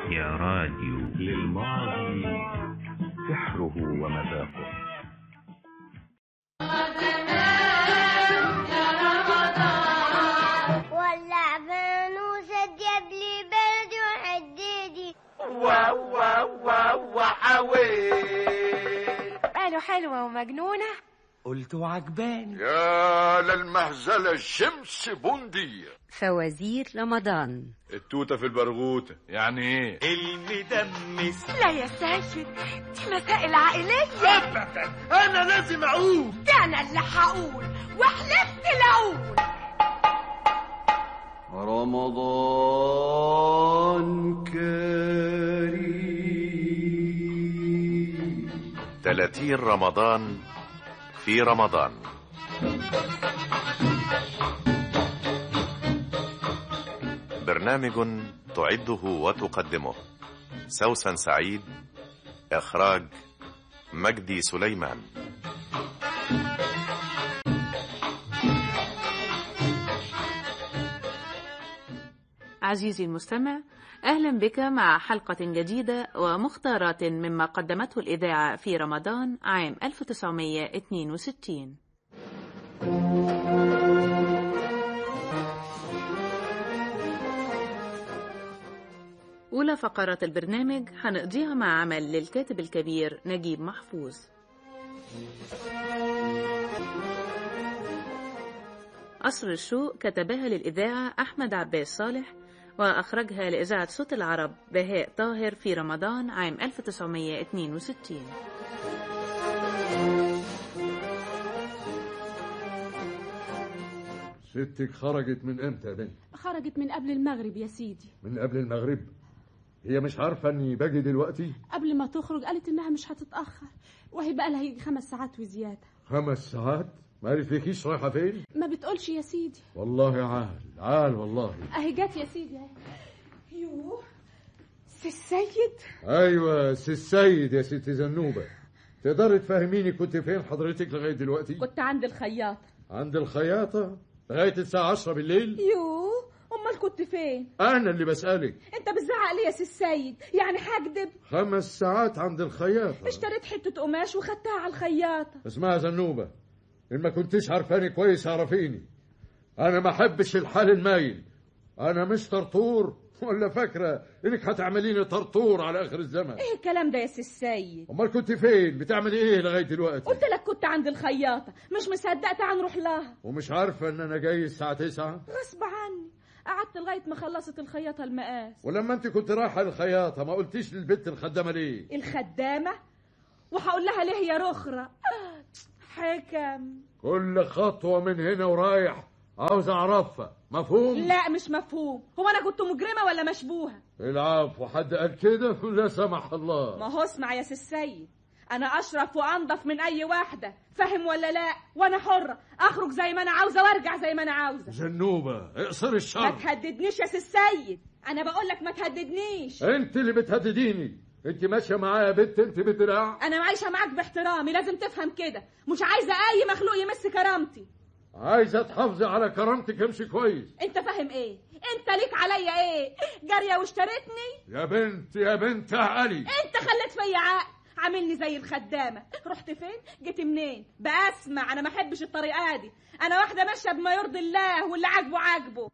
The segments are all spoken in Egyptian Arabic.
يا راديو للماضي سحره ومذاقه ولع فانوس جاب لي برد وحديدي قالوا حلوة ومجنونة قلت عجباني يا للمهزلة الشمس بندية فوازير رمضان التوتة في البرغوتة يعني ايه المدمس لا يا سيد دي مسائل عائلية انا لازم اعود ده أنا اللي هقول وحلفت العود رمضان كريم 30 رمضان في رمضان برنامج تعده وتقدمه سوسن سعيد إخراج مجدي سليمان عزيزي المستمع أهلا بك مع حلقة جديدة ومختارات مما قدمته الإذاعة في رمضان عام 1962 أولى فقرات البرنامج هنقضيها مع عمل للكاتب الكبير نجيب محفوظ قصر الشوق كتبها للإذاعة أحمد عباس صالح وأخرجها لإذاعة صوت العرب بهاء طاهر في رمضان عام 1962 ستك خرجت من امتى يا بنت؟ خرجت من قبل المغرب يا سيدي من قبل المغرب هي مش عارفة اني باجي دلوقتي؟ قبل ما تخرج قالت انها مش هتتأخر وهي بقى لها يجي خمس ساعات وزيادة خمس ساعات؟ ما قالتلكيش رايحة فين؟ ما بتقولش يا سيدي والله عال عال والله اهي جت يا سيدي اهي يوه سي السيد ايوه سي السيد يا ست زنوبة تقدري تفهميني كنت فين حضرتك لغاية دلوقتي؟ كنت عند الخياط عند الخياطة لغاية الساعة 10 بالليل؟ يوه امال كنت فين أنا اللي بسألك انت بتزعق ليه يا سي السيد يعني هكدب خمس ساعات عند الخياطة اشتريت حتة قماش وخدتها على الخياطة اسمها زنوبة إن ما كنتش عارفاني كويس اعرفيني أنا ما أحبش الحال المايل أنا مش طرطور ولا فاكرة إنك هتعمليني طرطور على آخر الزمن ايه الكلام ده يا سي السيد أمال كنت فين بتعملي إيه لغاية دلوقتي قلت لك كنت عند الخياطة مش مصدق تعال نروح لها ومش عارفة إن أنا جاي الساعة 9 غصب عني قعدت لغاية ما خلصت الخياطة المقاس ولما أنت كنت رايحة للخياطة ما قلتيش للبنت الخدامة ليه الخدامة وهقول لها ليه يا رخرة آه، حكم كل خطوة من هنا ورايح عاوز أعرفها مفهوم لا مش مفهوم هو انا كنت مجرمة ولا مشبوهة العفو حد قال كده لا سمح الله ما هو اسمع يا سي السيد انا اشرف وانضف من اي واحدة فاهم ولا لا وانا حرة اخرج زي ما انا عاوزة وارجع زي ما انا عاوزة جنوبة اقصر ما الشر تهددنيش يا سي السيد انا بقول لك ما تهددنيش انت اللي بتهدديني انت ماشية معايا يا بنت انت بدراع انا عايشة معاك باحترامي لازم تفهم كده مش عايزة اي مخلوق يمس كرامتي عايزة تحافظي على كرامتك امشي كويس انت فاهم ايه انت ليك عليا ايه جارية واشتريتني يا بنت يا بنت عقلي انت خليت فيا عقل عاملني زي الخدامة رحت فين جيت منين بسمع انا ما احبش الطريقة دي انا واحدة ماشية بما يرضي الله واللي عاجبه عاجبه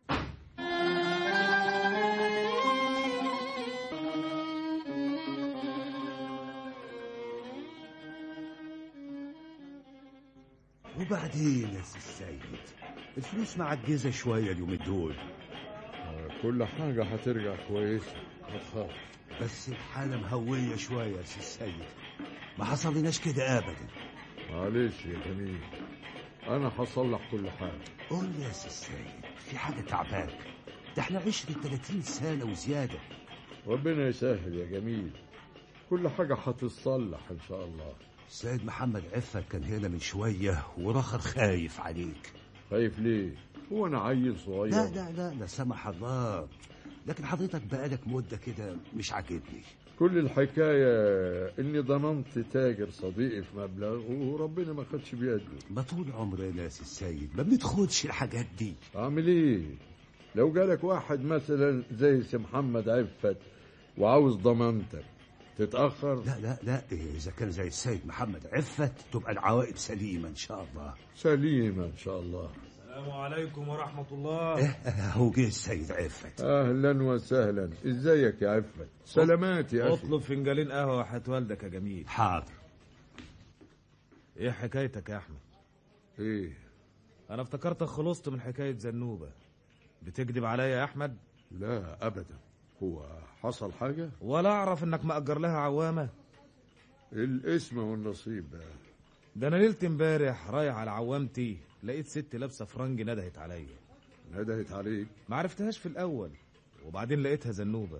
وبعدين يا سي السيد الفلوس معجزة شوية اليومين دول كل حاجة هترجع كويسة ما تخافش بس الحالة مهوية شوية يا سي السيد ما حصلناش كده أبدا معلش يا جميل انا هصلح كل حاجة قول لي يا سي السيد في حاجة تعباك ده احنا عشرة 30 سنة وزيادة ربنا يسهل يا جميل كل حاجة هتتصلح ان شاء الله السيد محمد عفت كان هنا من شوية ورخر خايف عليك خايف ليه هو انا عيل صغير لا لا لا لا سمح الله لكن حضرتك بقالك مدة كده مش عاجبني كل الحكاية إني ضمنت تاجر صديقي في مبلغ وربنا ما خدش بيده ما طول عمرنا يا سي السيد ما بندخلش الحاجات دي أعمل إيه؟ لو جالك واحد مثلا زي سي محمد عفت وعاوز ضمانتك تتأخر لا لا لا إذا كان زي السيد محمد عفت تبقى العواقب سليمة إن شاء الله سليمة إن شاء الله السلام عليكم ورحمة الله إيه هو جه السيد عفت أهلا وسهلا إزيك يا عفت سلامات يا أخي اطلب فنجانين قهوة وحياة والدك يا جميل حاضر ايه حكايتك يا احمد إيه انا افتكرتك خلصت من حكاية زنوبة بتكذب عليا يا احمد لا أبدا هو حصل حاجة ولا اعرف انك مأجر لها عوامة الاسم والنصيب بقى. ده انا ليلة امبارح رايح على عوامتي لقيت ست لابسة فرنج ندهت عليا ندهت عليك ما عرفتهاش في الاول وبعدين لقيتها زنوبة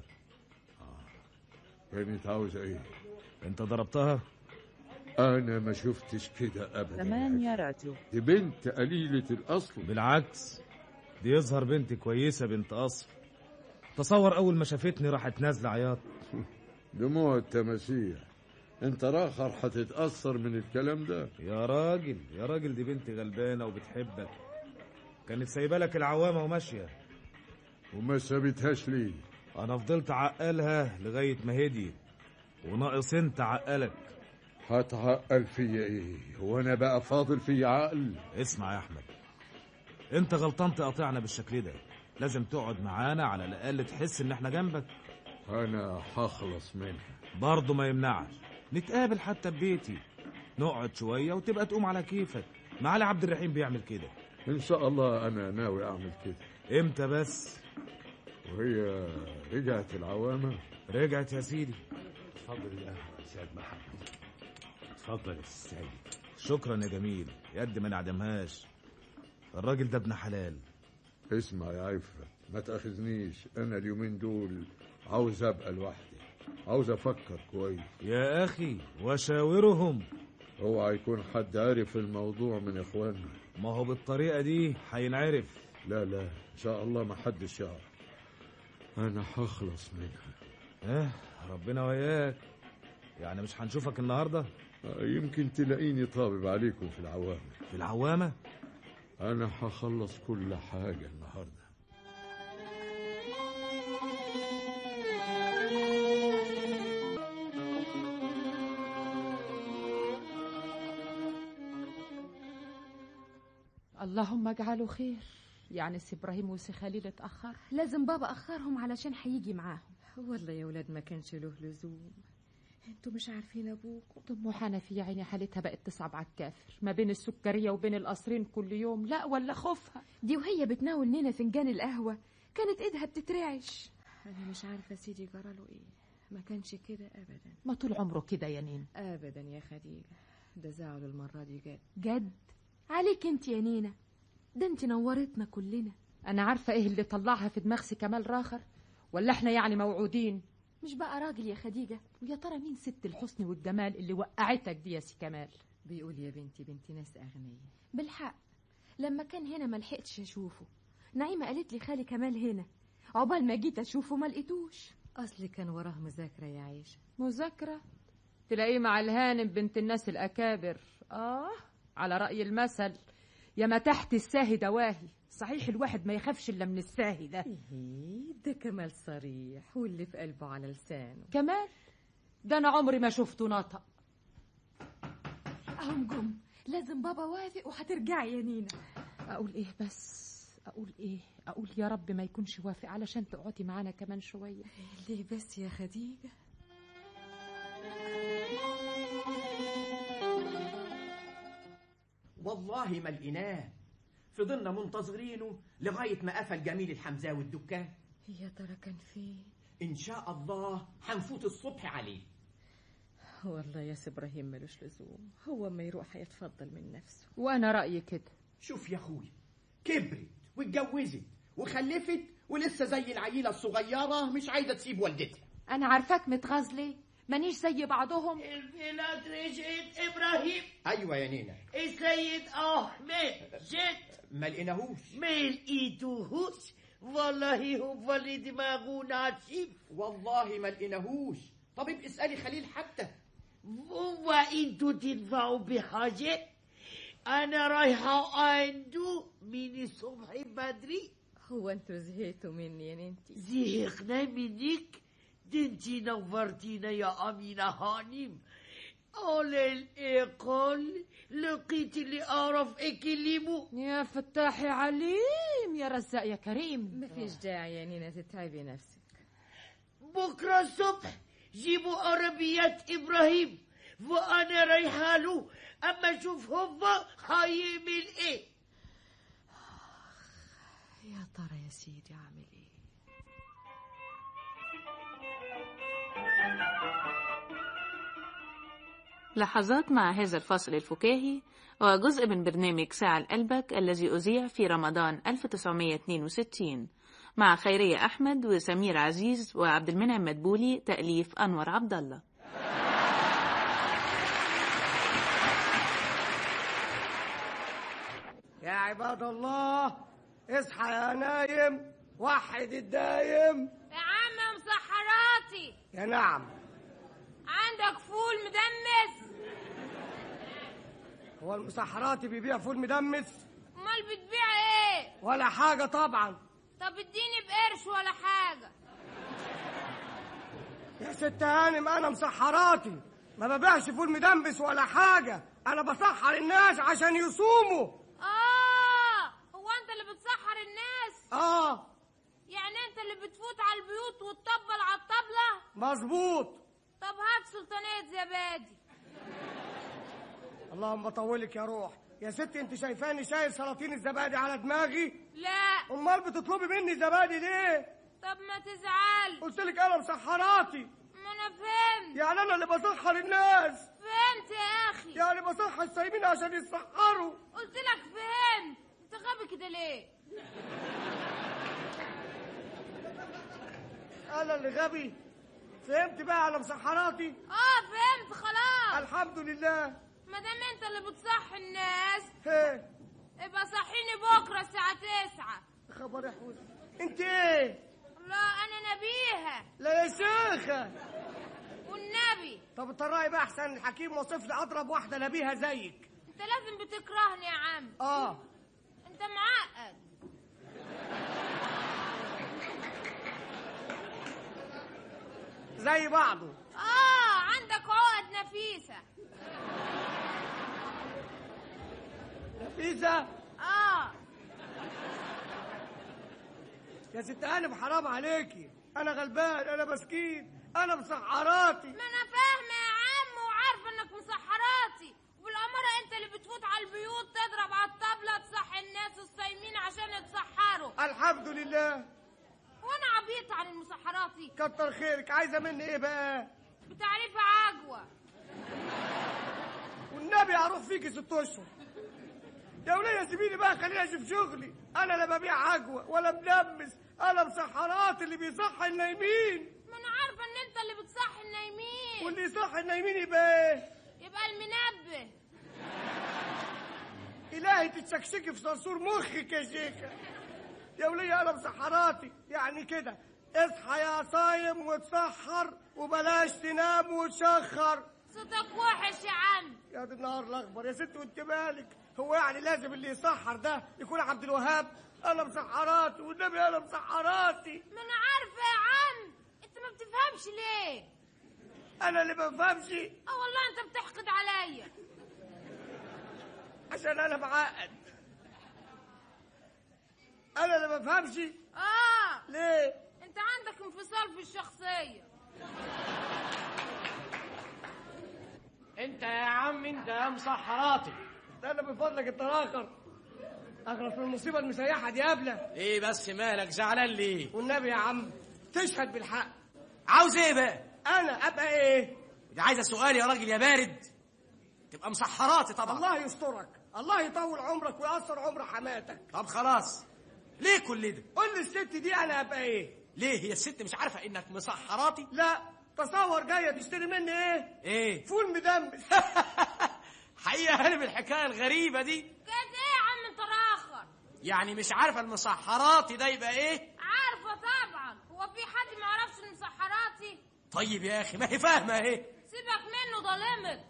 كانت عاوزة إيه انت ضربتها أنا ما شفتش كده أبدا ثمانية راديو دي بنت قليلة الأصل بالعكس دي يظهر بنت كويسة بنت أصل تصور أول ما شافتني راحت نازلة عياط دموع التماسيح انت راخر هتتأثر من الكلام ده يا راجل يا راجل دي بنت غلبانة وبتحبك كانت سايبة لك العوامة وماشية وما سابتهاش ليه أنا فضلت عقلها لغاية ما هديت وناقص أنت عقلك هتعقل فيا ايه هو انا بقى فاضل في عقل اسمع يا أحمد أنت غلطان تقاطعنا بالشكل ده لازم تقعد معانا على الأقل تحس إن إحنا جنبك انا هخلص منها برضه ما يمنعش نتقابل حتى ببيتي نقعد شوية وتبقى تقوم على كيفك معالي عبد الرحيم بيعمل كده ان شاء الله انا ناوي اعمل كده امتى بس وهي رجعت العوامة رجعت يا سيدي اتفضل القهوة يا سيد محمد اتفضل يا السيد شكرا يا جميل يد ما نعدمهاش الراجل ده ابن حلال اسمع يا عفة ما تاخذنيش انا اليومين دول عاوز ابقى لوحدي عاوز افكر كويس يا أخي وشاورهم اوعى يكون حد عارف الموضوع من اخواننا ما هو بالطريقة دي هينعرف لا لا ان شاء الله ما حدش يعرف انا هخلص منها اه ربنا وياك يعني مش هنشوفك النهاردة يمكن تلاقيني طابب عليكم في العوامة في العوامة انا هخلص كل حاجة النهاردة اللهم اجعله خير يعني سي ابراهيم وسي خليل اتاخر لازم بابا اخرهم علشان هيجي معاهم والله يا ولاد ما كانش له لزوم انتوا مش عارفين ابوكم ام حنفي يا عيني حالتها بقت تصعب على الكافر ما بين السكريه وبين القصرين كل يوم لا ولا خوفها دي وهي بتناول لنا فنجان القهوه كانت ايدها بتترعش انا مش عارفه سيدي جراله ايه ما كانش كده ابدا ما طول عمره كده يا نين ابدا يا خديجه ده زعله المره دي جد جد عليك انت يا نينا ده انت نورتنا كلنا انا عارفه ايه اللي طلعها في دماغ سي كمال راخر ولا احنا يعني موعودين مش بقى راجل يا خديجه ويا ترى مين ست الحسن والجمال اللي وقعتك دي يا سي كمال بيقول يا بنتي بنتي ناس اغنياء بالحق لما كان هنا ما لحقتش اشوفه نعيمه قالت لي خالي كمال هنا عقبال ما جيت اشوفه ما لقيتوش اصل كان وراه مذاكره يا عيشه مذاكره تلاقيه مع الهانم بنت الناس الاكابر اه على راي المثل يا ما تحت الساهي دواهي صحيح الواحد ما يخافش الا من الساهي ده إيه ده كمال صريح واللي في قلبه على لسانه كمال ده انا عمري ما شفته نطق اهم جم لازم بابا وافق وهترجعي يا نينا اقول ايه بس اقول ايه اقول يا رب ما يكونش وافق علشان تقعدي معانا كمان شويه ليه بس يا خديجه والله ما لقيناه فضلنا منتظرينه لغاية ما قفل جميل الحمزاوي الدكان يا ترى كان فين إن شاء الله هنفوت الصبح عليه والله يا سي ابراهيم ملوش لزوم هو ما يروح هيتفضل من نفسه وانا رايي كده شوف يا اخويا كبرت واتجوزت وخلفت ولسه زي العيلة الصغيرة مش عايزة تسيب والدتها انا عارفاك متغاظ ليه مانيش زي بعضهم البلاد رجعت ابراهيم ايوه يا نينا السيد احمد جت ما لقيناهوش ما لقيتوهوش والله هو اللي دماغه ناشف والله ما لقيناهوش طب ابقي اسالي خليل حتى هو انتوا تدفعوا بحاجة انا رايحة عنده من الصبح بدري هو انتوا زهقتوا مني يا ننتي زهقنا منك دي انتي نورتينا يا أمينة هانم على الأقل لقيت اللي أعرف أكلمه يا فتاحي عليم يا رزاق يا كريم مفيش داعي يا نينا تتعبي نفسك بكرة الصبح جيبوا عربيات إبراهيم وأنا رايحة له أما أشوف هو هيعمل إيه يا ترى يا سيدي عامل ايه لحظات مع هذا الفصل الفكاهي وجزء من برنامج ساعة لقلبك الذي أذيع في رمضان 1962 مع خيرية أحمد وسمير عزيز وعبد المنعم مدبولي تأليف أنور عبد الله يا عباد الله اصحى يا نايم وحد الدايم يا عم مسحراتي يا نعم عندك فول مدمس هو المسحراتي بيبيع فول مدمس امال بتبيع ايه ولا حاجة طبعا طب اديني بقرش ولا حاجه يا ست هانم انا مسحراتي ما ببيعش فول مدمس ولا حاجة انا بسحر الناس عشان يصوموا اه هو انت اللي بتسحر الناس اه يعني انت اللي بتفوت على البيوت وتطبل على الطبله مظبوط طب هات سلطانيه زبادي اللهم طولك يا روح يا ستي انت شايفاني شايل سلاطين الزبادي على دماغي لا امال بتطلبي مني زبادي ليه طب ما تزعل قلت لك انا مسحراتي ما انا فهمت يعني انا اللي بسحر الناس فهمت يا اخي يعني بصحى السايبين عشان يتسحروا قلت لك فهمت انت غبي كده ليه انا اللي غبي فهمت بقى على مسحراتي اه فهمت خلاص الحمد لله ما دام انت اللي بتصحي الناس ايه ابقى صحيني بكره الساعه 9 خبر احوز انت ايه لا انا نبيهه لا يا شيخه والنبي طب الطراي بقى احسن الحكيم وصف لي اضرب واحده نبيها زيك انت لازم بتكرهني يا عم اه انت معقد زي بعضه اه عندك عقد نفيسه نفيسه اه يا ست هانم حرام عليكي انا غلبان انا مسكين انا مسحراتي ما انا فاهمه يا عم وعارفه انك مسحراتي وبالاماره انت اللي بتفوت على البيوت تضرب على الطبله تصحي الناس الصايمين عشان يتسحروا الحمد لله وانا عبيط عن المسحراتي كتر خيرك عايزه مني ايه بقى بتعريف عجوه والنبي هروح فيكي ست اشهر يا وليه سيبيني بقى خليني اشوف شغلي انا لا ببيع عجوه ولا ملمس انا مسحرات اللي بيصحي النايمين ما انا عارفه ان انت اللي بتصحي النايمين واللي يصحي النايمين يبقى ايه يبقى المنبه الهي تتشكشكي في صرصور مخك يا شيخه يا وليه انا مسحراتي يعني كده اصحى يا صايم وتسحر وبلاش تنام وتشخر صوتك وحش يا عم يا دي النهار الاخضر يا ست وانت مالك هو يعني لازم اللي يسحر ده يكون عبد الوهاب انا مسحراتي والنبي انا مسحراتي ما انا عارفه يا عم انت ما بتفهمش ليه انا اللي ما بفهمش اه والله انت بتحقد عليا عشان انا معقد انا اللي ما بفهمش اه ليه انت عندك انفصال في الشخصيه انت يا عم انت يا مسحراتي ده انا من فضلك التراخر اغرف من المصيبه المسيحه دي قبله ايه بس مالك زعلان ليه والنبي يا عم تشهد بالحق عاوز ايه بقى انا ابقى ايه دي عايزه سؤال يا راجل يا بارد تبقى مسحراتي طبعا الله يسترك الله يطول عمرك ويقصر عمر حماتك طب خلاص ليه كل ده قول لي الست دي انا ابقى ايه ليه هي الست مش عارفه انك مسحراتي لا تصور جايه تشتري مني ايه ايه فول مدمس حقيقه هانم الحكايه الغريبه دي كانت ايه يا عم انت راخر يعني مش عارفه المسحراتي ده يبقى ايه عارفه طبعا هو في حد ما يعرفش المسحراتي طيب يا اخي ما هي فاهمه اهي سيبك منه ظالمك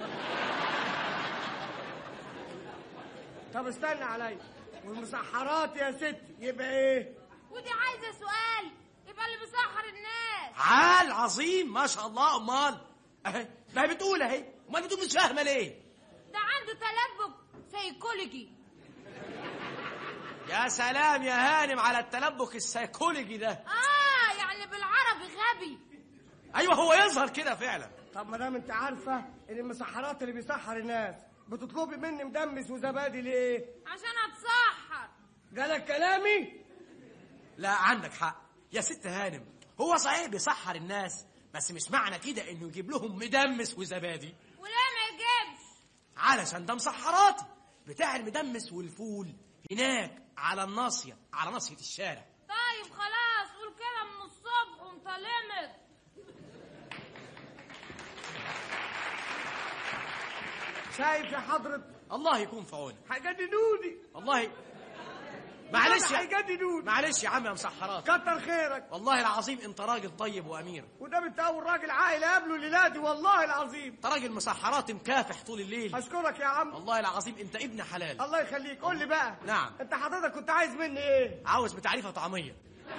طب استنى عليا والمسحرات يا ستي يبقى ايه ودي عايزه سؤال يبقى ده اللي بيسحر الناس عال عظيم ما شاء الله امال اهي ما هي بتقول اهي امال بتقول مش فاهمه ليه ده عنده تلبك سيكولوجي يا سلام يا هانم على التلبك السيكولوجي ده اه يعني بالعربي غبي ايوه هو يظهر كده فعلا طب ما دام انت عارفه ان المسحرات اللي بيسحر الناس بتطلبي مني مدمس وزبادي ليه؟ عشان اتسحر جالك كلامي؟ لا عندك حق يا ست هانم هو صحيح بيسحر الناس بس مش معنى كده انه يجيب لهم مدمس وزبادي وليه ما يجيبش علشان ده مسحراتي بتاع المدمس والفول هناك على الناصيه على ناصيه الشارع طيب خلاص قول كده من الصبح وانت لمت شايف يا حضرة الله يكون في عونك هيجننوني والله معلش يا هيجننوني معلش يا عم يا مسحرات كتر خيرك والله العظيم انت راجل طيب وامير وده انت اول راجل عاقل قابله الليله دي والله العظيم انت راجل مسحرات مكافح طول الليل اشكرك يا عم والله العظيم انت ابن حلال الله يخليك قول لي بقى نعم انت حضرتك كنت عايز مني ايه عاوز بتعريفه طعميه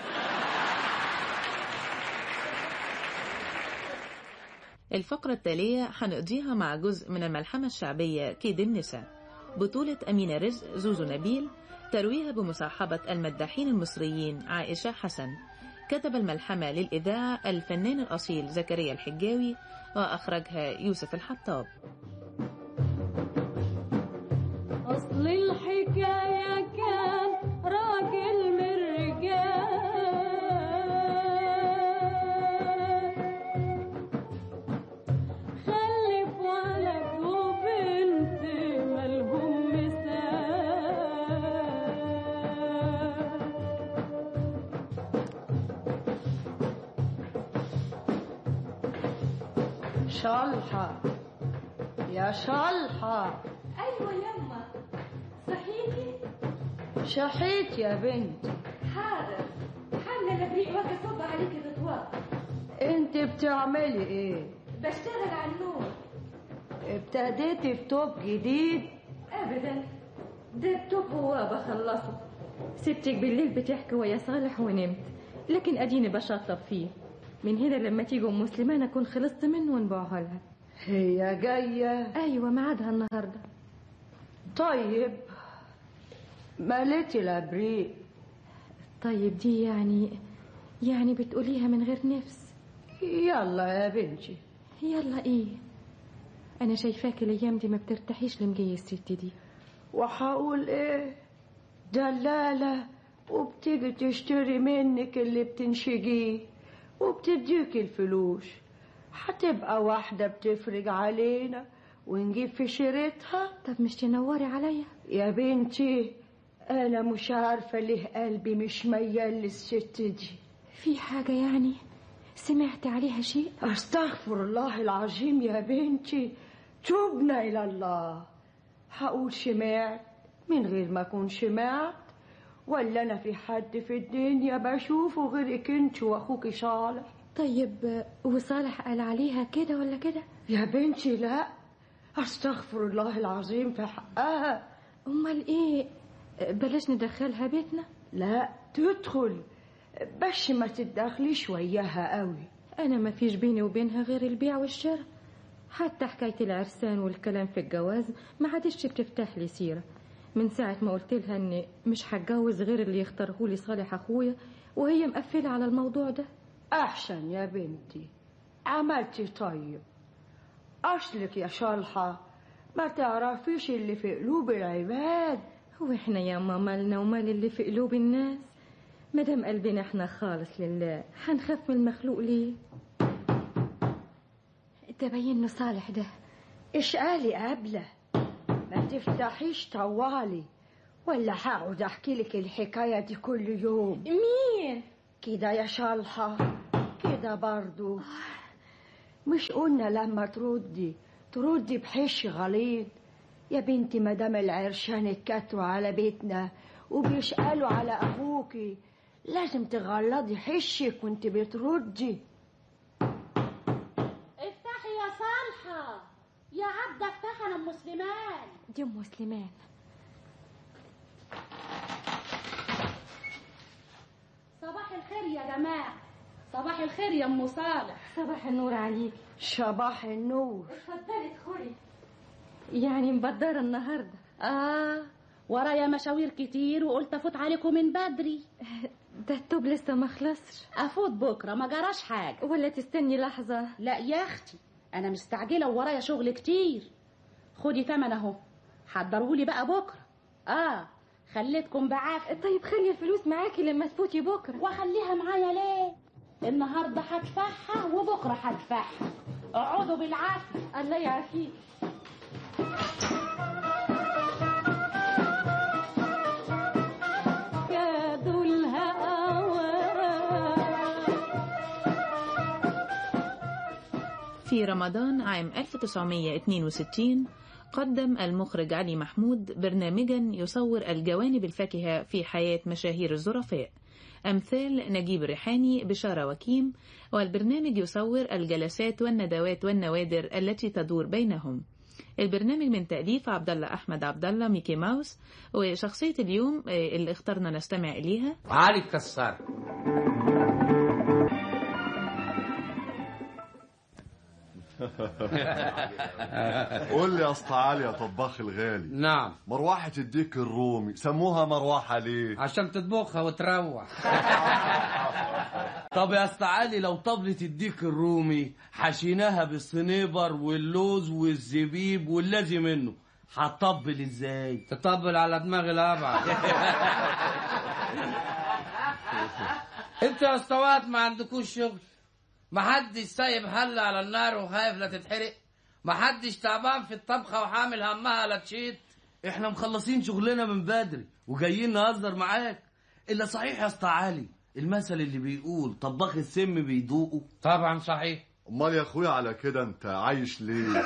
الفقرة التالية هنقضيها مع جزء من الملحمة الشعبية كيد النساء بطولة أمينة رزق زوزو نبيل ترويها بمصاحبة المداحين المصريين عائشة حسن كتب الملحمة للإذاعة الفنان الأصيل زكريا الحجاوي وأخرجها يوسف الحطاب أصل الحكاية كان راجل من رجال خلف ولد وبنت مالهم مثال شلحة يا شلحة أيوة يما صحيتي شحيت يا بنتي حاضر حاملة نبريق واقف صب عليكي تتوضى انت بتعملي ايه بشتغل على النور ابتديتي في توب جديد ابدا ده التوب هو بخلصه سبتك بالليل بتحكي ويا صالح ونمت لكن اديني بشطب فيه من هنا لما تيجي ام مسلمان اكون خلصت منه ونبيعها لها هي جاية ايوه ميعادها النهارده طيب مليتي الابريق طيب دي يعني يعني بتقوليها من غير نفس يلا يا بنتي يلا ايه انا شايفاك الايام دي ما بترتاحيش لمجي الست دي وحقول ايه دلالة وبتيجي تشتري منك اللي بتنشجيه وبتديك الفلوس هتبقى واحدة بتفرج علينا ونجيب في شيرتها طب مش تنوري عليا يا بنتي أنا مش عارفة ليه قلبي مش ميال للست دي في حاجة يعني سمعت عليها شيء أستغفر الله العظيم يا بنتي تبنا إلى الله هقول شمعت من غير ما أكون شمعت ولا أنا في حد في الدنيا بشوفه غيرك أنت وأخوك صالح طيب وصالح قال عليها كده ولا كده يا بنتي لا أستغفر الله العظيم في حقها أمال إيه بلاش ندخلها بيتنا لا تدخل بس ما تتدخليش وياها قوي أنا ما فيش بيني وبينها غير البيع والشراء حتى حكاية العرسان والكلام في الجواز ما عادش بتفتح لي سيرة من ساعة ما قلت لها إني مش هتجوز غير اللي يختاره لي صالح أخويا وهي مقفلة على الموضوع ده أحسن يا بنتي عملتي طيب أصلك يا شالحة ما تعرفيش اللي في قلوب العباد هو احنا يا ماما لنا ومال اللي في قلوب الناس مادام قلبنا احنا خالص لله هنخاف من المخلوق ليه تبين له صالح ده اشقالي قبله ما تفتحيش طوالي ولا هقعد احكي لك الحكايه دي كل يوم مين كده يا شالحه كده برضو مش قلنا لما تردي تردي بحش غليظ يا بنتي مدام العرشان اتكتروا على بيتنا وبيسألوا على أخوكي لازم تغلظي حشك وانت بتردي افتحي يا صالحة يا عبدة افتحي انا ام سليمان دي ام سليمان صباح الخير يا جماعة صباح الخير يا ام صالح صباح النور عليك صباح النور اتفضلي ادخلي يعني مبدرة النهاردة اه ورايا مشاوير كتير وقلت افوت عليكم من بدري ده التوب لسه ما خلصش افوت بكره ما جراش حاجه ولا تستني لحظة لا يا اختي انا مستعجله وورايا شغل كتير خدي تمن اهو حضرهولي بقى بكره اه خليتكم بعافيه طيب خلي الفلوس معاكي لما تفوتي بكرة واخليها معايا ليه النهارده هدفعها وبكره هدفعها اقعدوا بالعافيه الله يعافيك كادوا الهوى في رمضان عام 1962 قدم المخرج علي محمود برنامجا يصور الجوانب الفاكهة في حياة مشاهير الظرفاء أمثال نجيب الريحاني بشارة وكيم والبرنامج يصور الجلسات والندوات والنوادر التي تدور بينهم البرنامج من تأليف عبد الله أحمد عبد الله ميكي ماوس وشخصية اليوم آه، اللي اخترنا نستمع إليها علي الكسار قول لي يا اسطى علي يا طباخ الغالي نعم مروحة الديك الرومي سموها مروحة ليه؟ عشان تطبخها وتروح طب يا اسطى علي لو طبلة الديك الرومي حشيناها بالصنيبر واللوز والزبيب واللازم منه هتطبل ازاي تطبل على دماغ الابعد انت يا اسطوات ما عندكوش شغل ما حدش سايب حل على النار وخايف لا تتحرق ما حدش تعبان في الطبخه وحامل همها لا تشيط احنا مخلصين شغلنا من بدري وجايين نهزر معاك الا صحيح يا اسطى علي المثل اللي بيقول طباخ السم بيدوقه طبعا صحيح امال يا اخويا على كده انت عايش ليه؟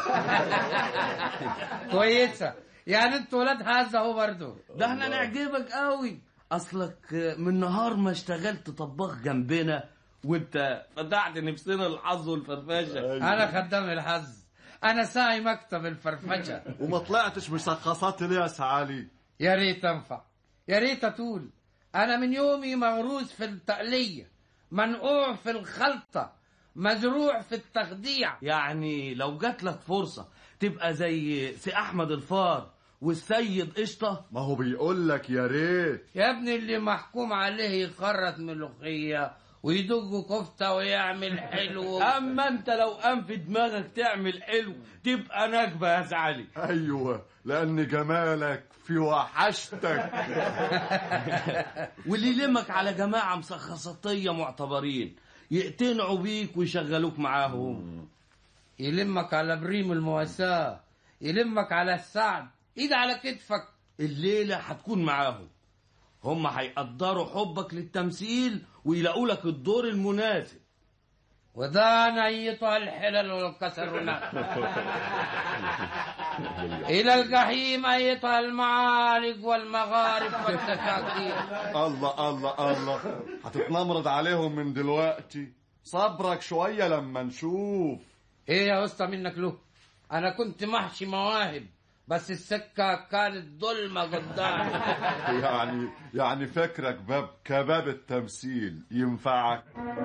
كويسه يعني انتوا ولاد هذا هو برضه ده احنا نعجبك قوي اصلك من نهار ما اشتغلت طباخ جنبنا وانت فتحت نفسنا الحظ والفرفشه انا خدام الحظ انا ساعي مكتب الفرفشه وما طلعتش مشخصات ليه يا سي علي؟ يا ريت انفع يا ريت اطول انا من يومي مغروز في التقليه منقوع في الخلطه مزروع في التخديع يعني لو جات لك فرصه تبقى زي سي احمد الفار والسيد قشطه ما هو بيقول لك يا ريت يا ابني اللي محكوم عليه يخرط ملوخيه ويدق كفته ويعمل حلو اما انت لو قام في دماغك تعمل حلو تبقى نكبه يا زعلي ايوه لان جمالك في وحشتك واللي يلمك على جماعه مسخصطيه معتبرين يقتنعوا بيك ويشغلوك معاهم يلمك على بريم المواساة يلمك على السعد ايد على كتفك الليله هتكون معاهم هم هيقدروا حبك للتمثيل ويلاقوا لك الدور المناسب ودان ايتها الحلل والكسرنا الى الجحيم ايتها المعارج والمغارب والتكاكير الله الله الله هتتنمرض عليهم من دلوقتي صبرك شوية لما نشوف ايه يا اسطى منك له انا كنت محشي مواهب بس السكة كانت ظلمة قدامي يعني يعني فكرك باب كباب التمثيل ينفعك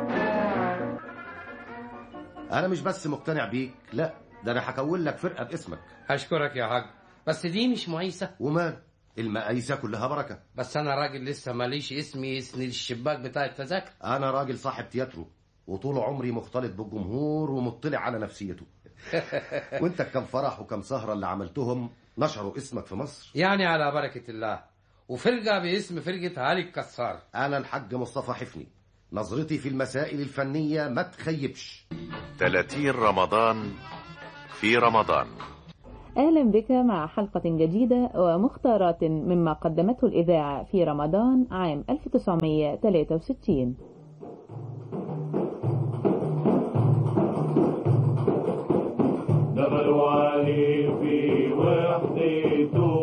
انا مش بس مقتنع بيك لا ده انا هكون لك فرقه باسمك اشكرك يا حاج بس دي مش معيسة ومال المقايسه كلها بركه بس انا راجل لسه ماليش اسمي يسند الشباك بتاع التذاكر انا راجل صاحب تياترو وطول عمري مختلط بالجمهور ومطلع على نفسيته وانت كم فرح وكم سهره اللي عملتهم نشروا اسمك في مصر يعني على بركة الله وفرقة باسم فرقة علي الكسار انا الحاج مصطفى حفني نظرتي في المسائل الفنيه ما تخيبش 30 رمضان في رمضان أهلا بك مع حلقة جديدة ومختارات مما قدمته الإذاعة في رمضان عام 1963 دخل الوالي في وحدته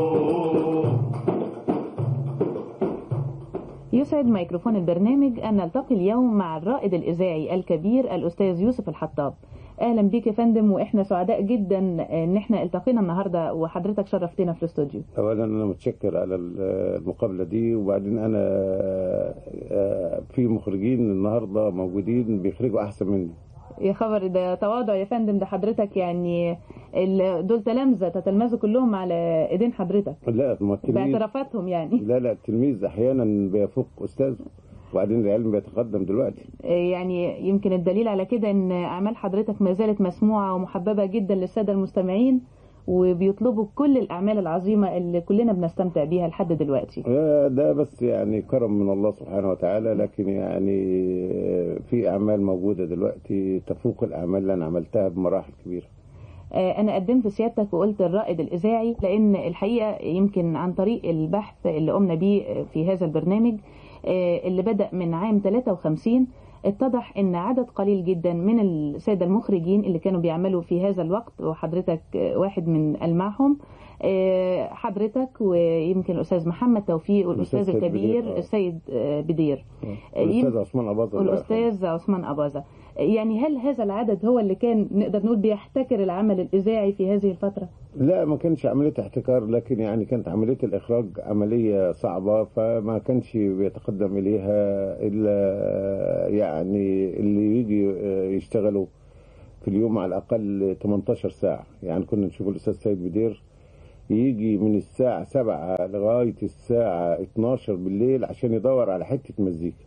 يسعد ميكروفون البرنامج أن نلتقي اليوم مع الرائد الإذاعي الكبير الأستاذ يوسف الحطاب اهلا بيك يا فندم واحنا سعداء جدا ان احنا التقينا النهارده وحضرتك شرفتنا في الاستوديو اولا انا متشكر على المقابله دي وبعدين انا آه، في مخرجين النهارده موجودين بيخرجوا احسن مني يا خبر ده تواضع يا فندم ده حضرتك يعني ال- دول تلامذه تتلمذوا كلهم على ايدين حضرتك لا ما التلميذ باعترافاتهم يعني لا لا التلميذ احيانا بيفوق استاذه وبعدين العلم بيتقدم دلوقتي يعني يمكن الدليل على كده ان اعمال حضرتك ما زالت مسموعه ومحببه جدا للساده المستمعين وبيطلبوا كل الاعمال العظيمه اللي كلنا بنستمتع بيها لحد دلوقتي آه، ده بس يعني كرم من الله سبحانه وتعالى لكن يعني آه، في اعمال موجوده دلوقتي تفوق الاعمال اللي انا عملتها بمراحل كبيره آه، انا قدمت سيادتك وقلت الرائد الاذاعي لان الحقيقه يمكن عن طريق البحث اللي قمنا بيه في هذا البرنامج آه، اللي بدا من عام 53 اتضح ان عدد قليل جدا من الساده المخرجين اللي كانوا بيعملوا في هذا الوقت وحضرتك آه، واحد من المعهم آه، حضرتك ويمكن الاستاذ محمد توفيق والاستاذ الأستاذ سيد بدير، الكبير آه. السيد آه، بدير الاستاذ عثمان اباظه الله يرحمه. والاستاذ عثمان اباظه يعني هل هذا العدد هو اللي كان نقدر نقول بيحتكر العمل الاذاعي في هذه الفتره لا ما كانش عملية احتكار لكن يعني كانت عملية الإخراج عملية صعبة فما كانش بيتقدم إليها إلا يعني اللي يجي يشتغلوا في اليوم على الأقل 18 ساعة يعني كنا نشوف الأستاذ سيد بدير يجي من الساعة 7 لغاية الساعة 12 بالليل عشان يدور على حتة مزيكا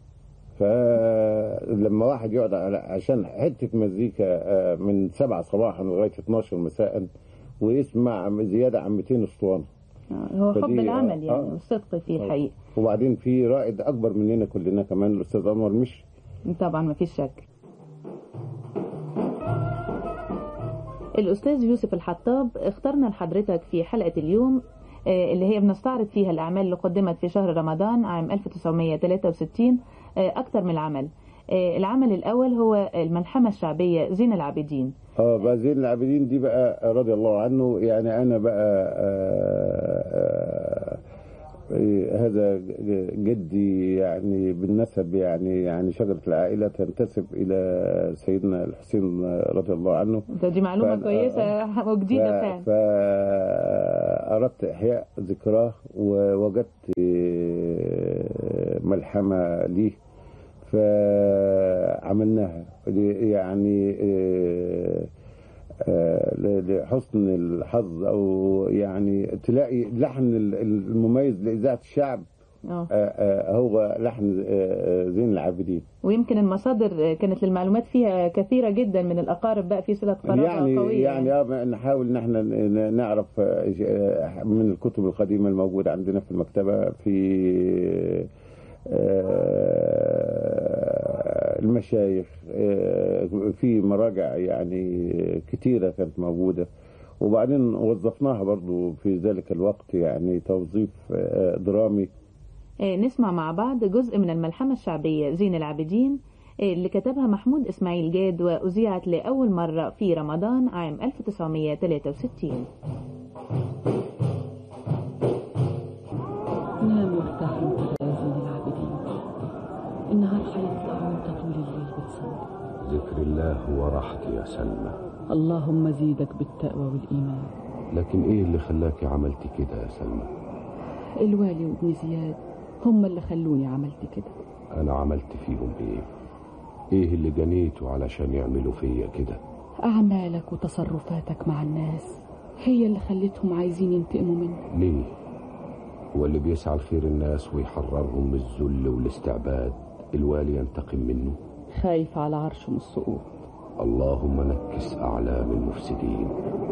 فلما واحد يقعد على عشان حتة مزيكا آه، من 7 صباحا لغاية 12 مساء ويسمع زيادة عن 200 اسطوانة هو حب فدي- العمل آه، يعني آه. والصدق فيه الحقيقه وبعدين في رائد أكبر مننا كلنا كمان الأستاذ أنور مشري طبعا ما فيش شك الأستاذ يوسف الحطاب اخترنا لحضرتك في حلقة اليوم آه، اللي هي بنستعرض فيها الأعمال اللي قدمت في شهر رمضان عام 1963 آه، أكثر من عمل آه، العمل الأول هو الملحمة الشعبية زين العابدين اه بقى زين العابدين دي بقى رضي الله عنه يعني انا بقى آه آه آه هذا جدي يعني بالنسب يعني يعني شجرة العائلة تنتسب إلى سيدنا الحسين رضي الله عنه ده دي معلومة ف- كويسة وجديدة فعلا فأردت إحياء ذكراه ووجدت آه، ملحمة ليه فعملناها دي يعني آه، آه، ل- لحسن الحظ او يعني تلاقي لحن ال- المميز لاذاعه الشعب آه. آه، آه، هو لحن آه، آه، زين العابدين ويمكن المصادر كانت للمعلومات فيها كثيرة جدا من الأقارب بقى في صلة قرابة يعني قوية يعني آه، نحاول ان احنا ن- نعرف آه، ج- آه، من الكتب القديمه الموجوده عندنا في المكتبه في آه، المشايخ آه، في مراجع يعني كتيره كانت موجوده وبعدين وظفناها برضو في ذلك الوقت يعني توظيف آه، درامي آه، نسمع مع بعض جزء من الملحمة الشعبية زين العابدين آه، اللي كتبها محمود إسماعيل جاد وأذيعت لأول مرة في رمضان عام 1963 نام وارتاح انت يا زين العابدين النهار هيطلع وانت طول الليل بتصلي ذكر الله هو راحتي يا سلمى اللهم زيدك بالتقوى والإيمان لكن ايه اللي خلاكي عملتي كده يا سلمى الوالي وابن زياد هم اللي خلوني عملت كده انا عملت فيهم ايه ايه اللي جنيته علشان يعملوا فيا كده أعمالك وتصرفاتك مع الناس هي اللي خلتهم عايزين ينتقموا منك ليه هو اللي بيسعى لخير الناس ويحررهم من الذل والاستعباد الوالي ينتقم منه خايف على عرشه من السقوط اللهم نكس أعلام المفسدين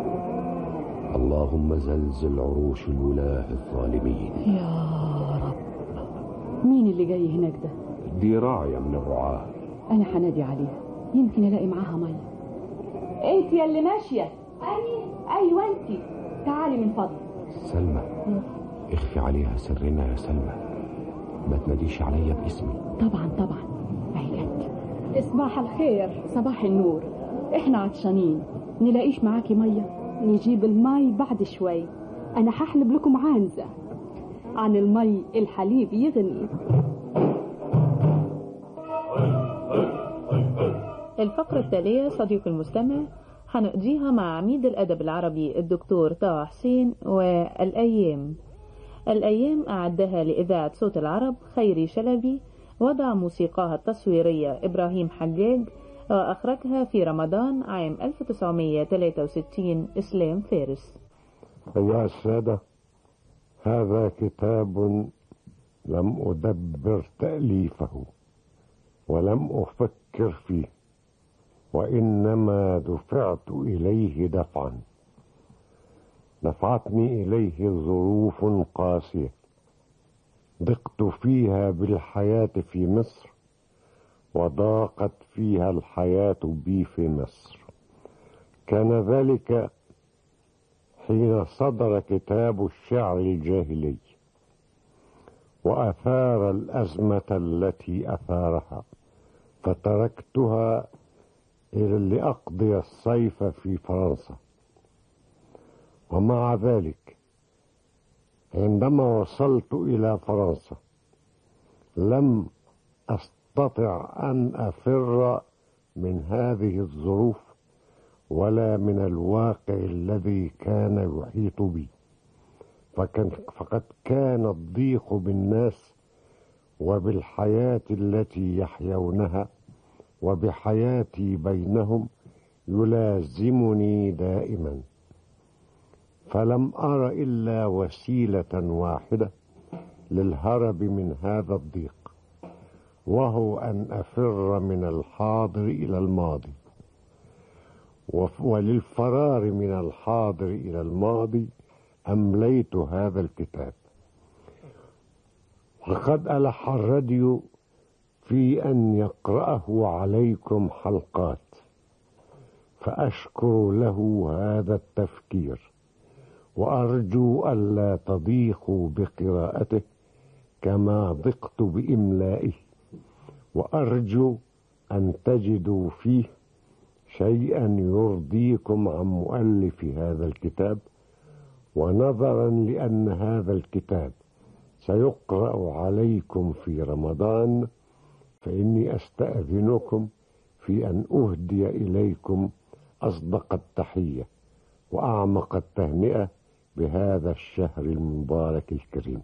اللهم زلزل عروش الولاة الظالمين يا رب مين اللي جاي هناك ده دي راعية من الرعاة أنا هنادي عليها يمكن ألاقي معاها مية انت يا اللي ماشية أيوة أيوة انت تعالي من فضلك سلمى اخفي عليها سرنا يا سلمى ما تناديش عليا باسمي طبعا طبعا أهي جت صباح الخير صباح النور احنا عطشانين نلاقيش معاكي مية نجيب المي بعد شوي أنا هحلب لكم عنزة عن المي الحليب يغني الفقرة التالية صديق المستمع هنقضيها مع عميد الأدب العربي الدكتور طه حسين والأيام الأيام أعدها لإذاعة صوت العرب خيري شلبي وضع موسيقاها التصويرية إبراهيم حجاج وأخرجها في رمضان عام 1963 إسلام فارس أيها السادة هذا كتاب لم أدبر تأليفه ولم أفكر فيه وإنما دفعت إليه دفعا دفعتني إليه ظروف قاسية ضقت فيها بالحياة في مصر وضاقت فيها الحياة بي في مصر كان ذلك حين صدر كتاب الشعر الجاهلي وأثار الأزمة التي أثارها فتركتها إلى لأقضي الصيف في فرنسا ومع ذلك عندما وصلت إلى فرنسا لم أستطع أن أفر من هذه الظروف ولا من الواقع الذي كان يحيط بي فكان فقد كان الضيق بالناس وبالحياة التي يحيونها وبحياتي بينهم يلازمني دائما فلم أر إلا وسيلة واحدة للهرب من هذا الضيق وهو أن أفر من الحاضر إلى الماضي وللفرار من الحاضر إلى الماضي أمليت هذا الكتاب وقد ألح الراديو في أن يقرأه عليكم حلقات فأشكر له هذا التفكير وأرجو ألا تضيقوا بقراءته كما ضقت بإملائه وأرجو أن تجدوا فيه شيئا يرضيكم عن مؤلف هذا الكتاب ونظرا لأن هذا الكتاب سيقرأ عليكم في رمضان فإني أستأذنكم في أن أهدي إليكم أصدق التحية وأعمق التهنئة بهذا الشهر المبارك الكريم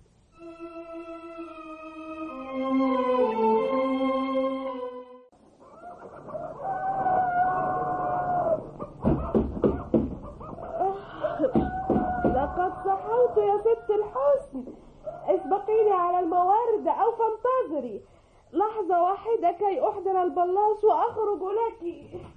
لقد صحوت يا ست الحسن اسبقيني على الموارد أو فانتظري لحظة واحدة كي أحضر البلاص وأخرج لك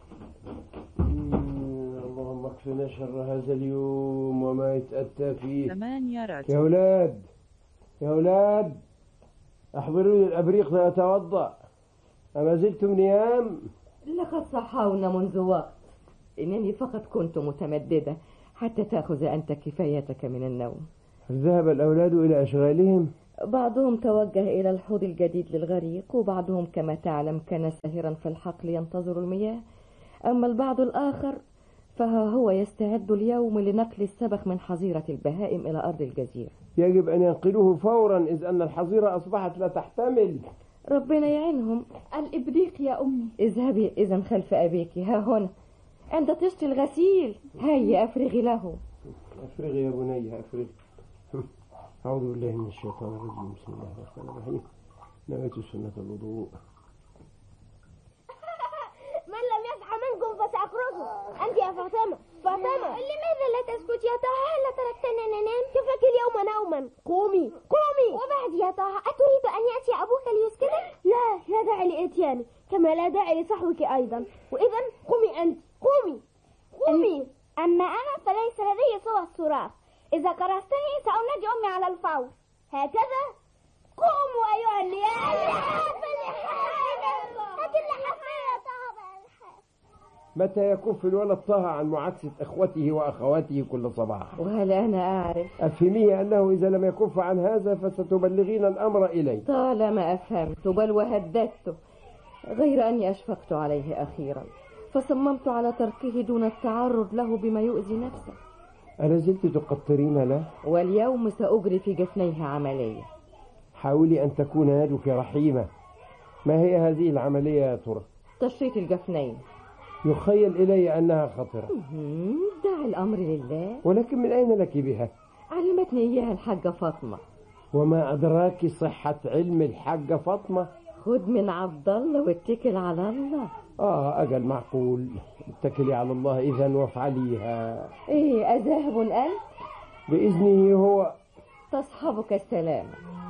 اللهم اكفنا شر هذا اليوم وما يتأتى فيه ثمانية يا راديو أولاد يا أولاد أحضروني الأبريق لأتوضأ أما زلتم نيام لقد صحونا منذ وقت إنني فقط كنت متمددة حتى تأخذ أنت كفايتك من النوم ذهب الأولاد إلى أشغالهم بعضهم توجه إلى الحوض الجديد للغريق وبعضهم كما تعلم كان ساهرا في الحقل ينتظر المياه أما البعض الآخر فها هو يستعد اليوم لنقل السبخ من حظيرة البهائم إلى أرض الجزيرة يجب أن ينقلوه فورا إذ أن الحظيرة أصبحت لا تحتمل ربنا يعينهم الإبريق يا أمي اذهبي إذا خلف أبيك ها هنا عند طشت الغسيل هيا أفرغي له أفرغي يا بني أفرغي أعوذ بالله من الشيطان الرجيم بسم الله الرحمن الرحيم نويت سنة الوضوء من لم يصحى منكم فسأخرجه أنت يا فاطمة فاطمة لماذا لا تسكت يا طه هل تركتنا ننام كفاك اليوم نوما قومي قومي وبعد يا طه أتريد أن يأتي أبوك ليسكنك لا لا داعي لإتياني كما لا داعي لصحوك أيضا وإذا قومي أنت قومي قومي أما أنا فليس لدي سوى الصراخ إذا كرهتني سأنادي أمي على الفور هكذا قوموا أيها النيام لكن متى يكون في الولد طه عن معاكسة إخوته وأخواته كل صباح وهل أنا أعرف أفهميه أنه إذا لم يكف عن هذا فستبلغين الأمر إلي طالما أفهمت بل وهددته غير أني أشفقت عليه أخيرا فصممت على تركه دون التعرض له بما يؤذي نفسه ألا زلت تقطرين له واليوم سأجري في جفنيه عملية حاولي أن تكون يدك رحيمة ما هي هذه العملية يا ترى تشريط الجفنين يخيل إلي أنها خطرة مم، دع الأمر لله ولكن من أين لك بها علمتني إياها الحاجة فاطمة وما أدراك صحة علم الحاجة فاطمة خد من عبد الله واتكل على الله آه أجل معقول اتكلي على الله إذا وافعليها إيه أذاهب أنت بإذنه هو تصحبك السلام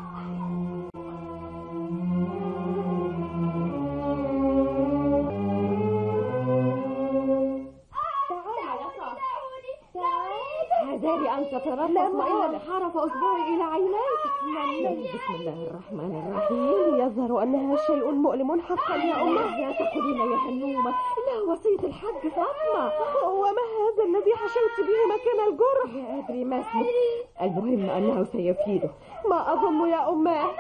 حذاري أن تتربص وإلا انحرف أصبعي إلى عينيك بسم الله الرحمن الرحيم يظهر أنها شيء مؤلم حقا يا أمه لا تقولين يا هنومة إنها وصية الحج فاطمة وما هذا الذي حشوت به مكان الجرح لا أدري ما اسمه المهم أنه سيفيده ما أظن يا أمه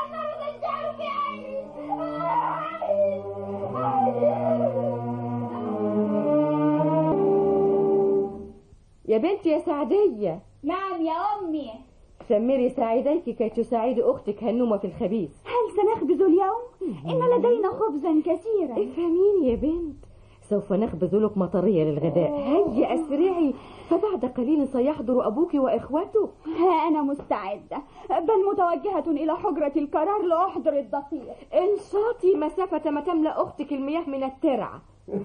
يا بنتي يا سعدية نعم يا أمي سمري ساعديك كي تساعدي أختك هنومة في الخبيث هل سنخبز اليوم؟ إن لدينا خبزا كثيرا افهميني يا بنت سوف نخبز لك مطرية للغداء هيا أسرعي فبعد قليل سيحضر أبوك وإخوته ها أنا مستعدة بل متوجهة إلى حجرة القرار لأحضر الدقيق انشاطي مسافة ما تملأ أختك المياه من الترعة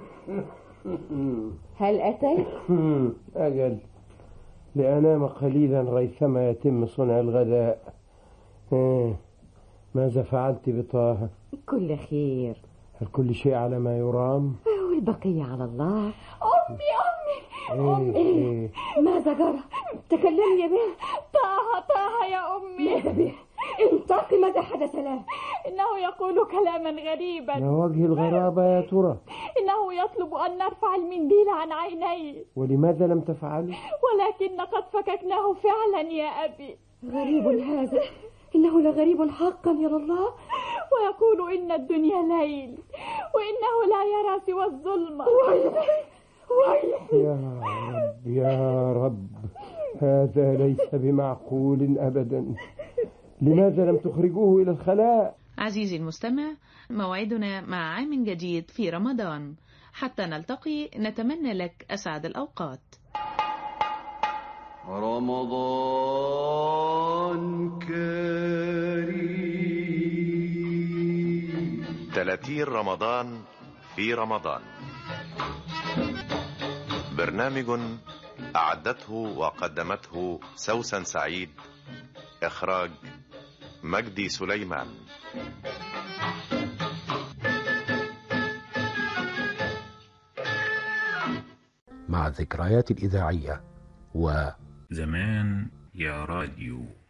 هل أتيت؟ أجل لأنام قليلا ريثما يتم صنع الغداء إيه، ماذا فعلت بطه كل خير هل كل شيء على ما يرام والبقية على الله أمي أمي إيه إيه ماذا جرى؟ تكلمي يا بنت طه طه يا أمي ماذا به؟ انطقي ماذا حدث له؟ إنه يقول كلاما غريبا ما وجه الغرابة يا ترى إنه يطلب أن نرفع المنديل عن عينيه ولماذا لم تفعلي ولكن قد فككناه فعلا يا أبي غريب هذا إنه لغريب حقا يا الله ويقول إن الدنيا ليل وإنه لا يرى سوى الظلمة يا رب يا رب هذا ليس بمعقول أبدا لماذا لم تخرجوه إلى الخلاء عزيزي المستمع موعدنا مع عام جديد في رمضان حتى نلتقي نتمنى لك أسعد الأوقات رمضان كريم 30 رمضان في رمضان برنامج أعدته وقدمته سوسن سعيد إخراج مجدي سليمان مع الذكريات الإذاعية و زمان يا راديو